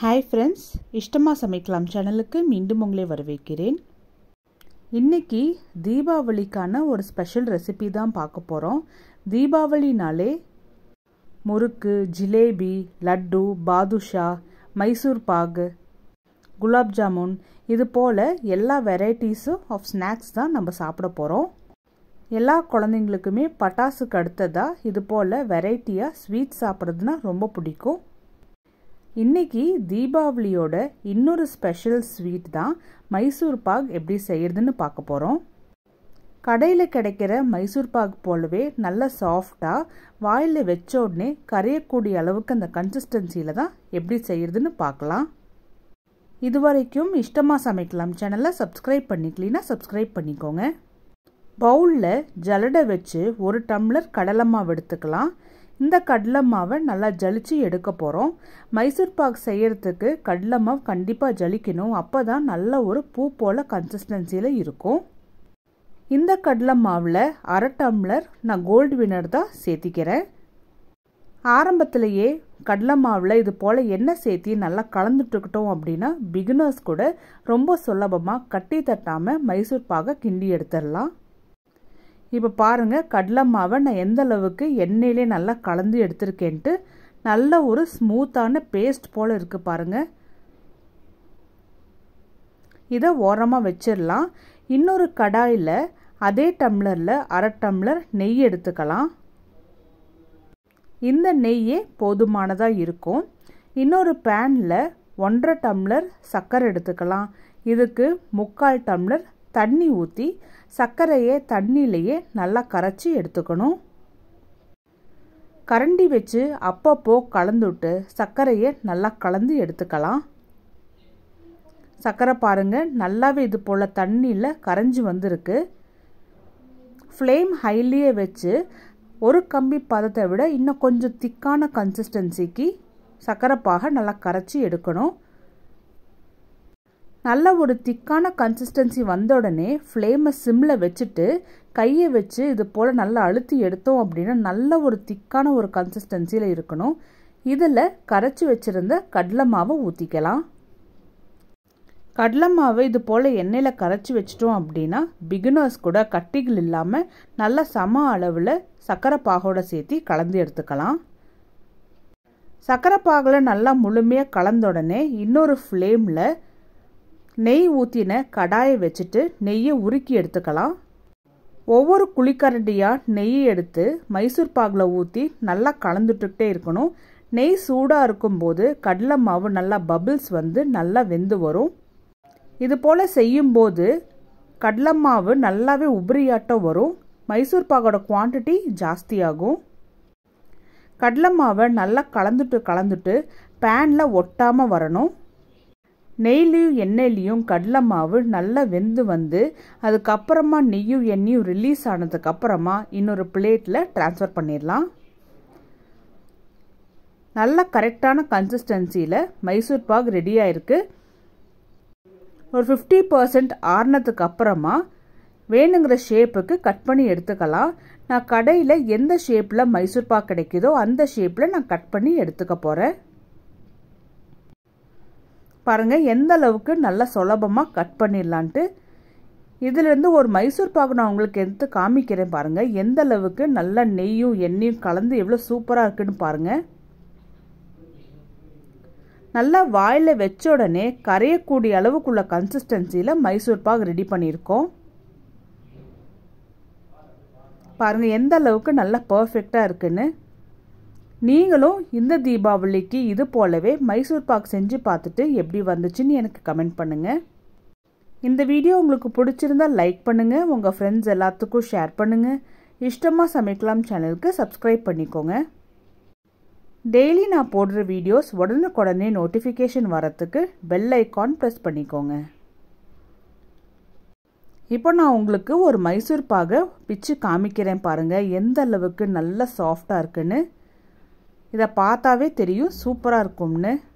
hi friends இஷ்டமாக சமைக்கலாம் சேனலுக்கு மீண்டும் உங்களை வரவேற்கிறேன் இன்னைக்கு தீபாவளிக்கான ஒரு ஸ்பெஷல் ரெசிபி தான் பார்க்க போகிறோம் தீபாவளினாலே முறுக்கு ஜிலேபி லட்டு பாதுஷா மைசூர் பாகு குலாப் ஜாமுன் இது போல் எல்லா வெரைட்டிஸும் ஆஃப் ஸ்நாக்ஸ் தான் நம்ம சாப்பிட போகிறோம் எல்லா குழந்தைங்களுக்குமே பட்டாசுக்கு அடுத்ததாக இது போல் வெரைட்டியாக ஸ்வீட் சாப்பிட்றதுனா ரொம்ப பிடிக்கும் இன்றைக்கி தீபாவளியோட இன்னொரு ஸ்பெஷல் ஸ்வீட் தான் மைசூர் பாக் எப்படி செய்கிறதுன்னு பார்க்க போகிறோம் கடையில் கிடைக்கிற மைசூர் பாக் போலவே நல்ல சாஃப்டாக வாயில் வச்ச உடனே கரையக்கூடிய அளவுக்கு அந்த கன்சிஸ்டன்சியில் தான் எப்படி செய்கிறதுன்னு பார்க்கலாம் இது வரைக்கும் இஷ்டமாக சமைக்கலாம் சேனலை சப்ஸ்கிரைப் பண்ணிக்கலினா சப்ஸ்கிரைப் பண்ணிக்கோங்க பவுலில் ஜலடை வச்சு ஒரு டம்ளர் கடலை மாவு எடுத்துக்கலாம் இந்த கடலை மாவை நல்லா ஜலிச்சு எடுக்க போகிறோம் மைசூர் பாக் செய்யறதுக்கு கடலை மாவு கண்டிப்பாக ஜலிக்கணும் அப்போ தான் நல்ல ஒரு பூ போல் கன்சிஸ்டன்சியில் இருக்கும் இந்த கடலை மாவில் அரை டம்ளர் நான் கோல்டு வினர் தான் சேர்த்திக்கிறேன் ஆரம்பத்திலேயே கடலை மாவில் இது போல் எண்ணெய் சேர்த்தி நல்லா கலந்துட்டுக்கிட்டோம் அப்படின்னா பிகினர்ஸ் கூட ரொம்ப சுலபமாக கட்டி தட்டாமல் மைசூர் பாகை கிண்டி எடுத்துடலாம் இப்போ பாருங்கள் கடலை மாவை நான் எந்த அளவுக்கு எண்ணெயிலே நல்லா கலந்து எடுத்திருக்கேன்ட்டு நல்ல ஒரு ஸ்மூத்தான பேஸ்ட் போல் இருக்குது பாருங்கள் இதை ஓரமாக வச்சிடலாம் இன்னொரு கடாயில் அதே டம்ளரில் அரை டம்ளர் நெய் எடுத்துக்கலாம் இந்த நெய்யே போதுமானதாக இருக்கும் இன்னொரு பேனில் ஒன்றரை டம்ளர் சர்க்கரை எடுத்துக்கலாம் இதுக்கு முக்கால் டம்ளர் தண்ணி ஊற்றி சர்க்கரையை தண்ணியிலையே நல்லா கரைச்சி எடுத்துக்கணும் கரண்டி வச்சு அப்பப்போ கலந்துட்டு சர்க்கரையை நல்லா கலந்து எடுத்துக்கலாம் சர்க்கரை பாருங்கள் நல்லாவே இது போல் தண்ணியில் கரைஞ்சி வந்திருக்கு ஃப்ளேம் ஹைலியே வச்சு ஒரு கம்பி பதத்தை விட இன்னும் கொஞ்சம் திக்கான கன்சிஸ்டன்சிக்கு சர்க்கரை பாகை நல்லா கரைச்சி எடுக்கணும் நல்ல ஒரு திக்கான கன்சிஸ்டன்சி வந்த உடனே ஃப்ளேமை சிம்மில் வச்சுட்டு கையை வச்சு இது போல் நல்லா அழுத்தி எடுத்தோம் அப்படின்னா நல்ல ஒரு திக்கான ஒரு கன்சிஸ்டன்சியில் இருக்கணும் இதில் கரைச்சி வச்சுருந்த கடலை மாவை ஊற்றிக்கலாம் கடலை மாவை இது போல் எண்ணெயில் கரைச்சி வச்சிட்டோம் அப்படின்னா பிகினர்ஸ் கூட கட்டிகள் இல்லாமல் நல்ல சம அளவில் சர்க்கரை பாகோட சேர்த்து கலந்து எடுத்துக்கலாம் சர்க்கரை பாகில் நல்லா முழுமையாக கலந்த உடனே இன்னொரு ஃப்ளேமில் நெய் ஊற்றின கடாயை வச்சுட்டு நெய்யை உருக்கி எடுத்துக்கலாம் ஒவ்வொரு குழிக்கரண்டியாக நெய்யை எடுத்து மைசூர் பாகில் ஊற்றி நல்லா கலந்துட்டுக்கிட்டே இருக்கணும் நெய் சூடாக இருக்கும்போது கடலை மாவு நல்லா பபிள்ஸ் வந்து நல்லா வெந்து வரும் இது போல் செய்யும்போது கடலை மாவு நல்லாவே உபரியாட்டம் வரும் மைசூர் பாகோட குவான்டிட்டி ஜாஸ்தியாகும் கடலை மாவை நல்லா கலந்துட்டு கலந்துட்டு பேனில் ஒட்டாமல் வரணும் நெய்லையும் எண்ணெய்லையும் கடலை மாவு நல்லா வெந்து வந்து அதுக்கப்புறமா நெய்யும் எண்ணெயும் ரிலீஸ் ஆனதுக்கப்புறமா இன்னொரு பிளேட்டில் ட்ரான்ஸ்ஃபர் பண்ணிடலாம் நல்ல கரெக்டான கன்சிஸ்டன்சியில் மைசூர் பாக் ரெடி ஆயிருக்கு ஒரு ஃபிஃப்டி பர்சன்ட் ஆறுனதுக்கு அப்புறமா வேணுங்கிற ஷேப்புக்கு கட் பண்ணி எடுத்துக்கலாம் நான் கடையில் எந்த ஷேப்பில் மைசூர் பாக் கிடைக்குதோ அந்த ஷேப்பில் நான் கட் பண்ணி எடுத்துக்க போகிறேன் பாருங்கள் எந்த அளவுக்கு நல்லா சுலபமாக கட் பண்ணிடலான்ட்டு இதிலேருந்து ஒரு மைசூர் பாகு நான் உங்களுக்கு எடுத்து காமிக்கிறேன் பாருங்கள் எந்த அளவுக்கு நல்லா நெய்யும் எண்ணெயும் கலந்து எவ்வளோ சூப்பராக இருக்குன்னு பாருங்கள் நல்லா வாயில் வச்ச உடனே கரையக்கூடிய அளவுக்குள்ள கன்சிஸ்டன்சியில் மைசூர் பாக் ரெடி பண்ணியிருக்கோம் பாருங்கள் எந்த அளவுக்கு நல்லா பர்ஃபெக்டாக இருக்குன்னு நீங்களும் இந்த தீபாவளிக்கு இது போலவே மைசூர் பாக் செஞ்சு பார்த்துட்டு எப்படி வந்துச்சுன்னு எனக்கு கமெண்ட் பண்ணுங்கள் இந்த வீடியோ உங்களுக்கு பிடிச்சிருந்தா லைக் பண்ணுங்கள் உங்கள் ஃப்ரெண்ட்ஸ் எல்லாத்துக்கும் ஷேர் பண்ணுங்கள் இஷ்டமாக சமைக்கலாம் சேனலுக்கு சப்ஸ்கிரைப் பண்ணிக்கோங்க டெய்லி நான் போடுற வீடியோஸ் உடனுக்குடனே நோட்டிஃபிகேஷன் வரத்துக்கு பெல் ஐக்கான் ப்ரெஸ் பண்ணிக்கோங்க இப்போ நான் உங்களுக்கு ஒரு மைசூர் பாகை பிச்சு காமிக்கிறேன் பாருங்கள் எந்த அளவுக்கு நல்ல சாஃப்டாக இருக்குன்னு இதை பார்த்தாவே தெரியும் சூப்பராக இருக்கும்னு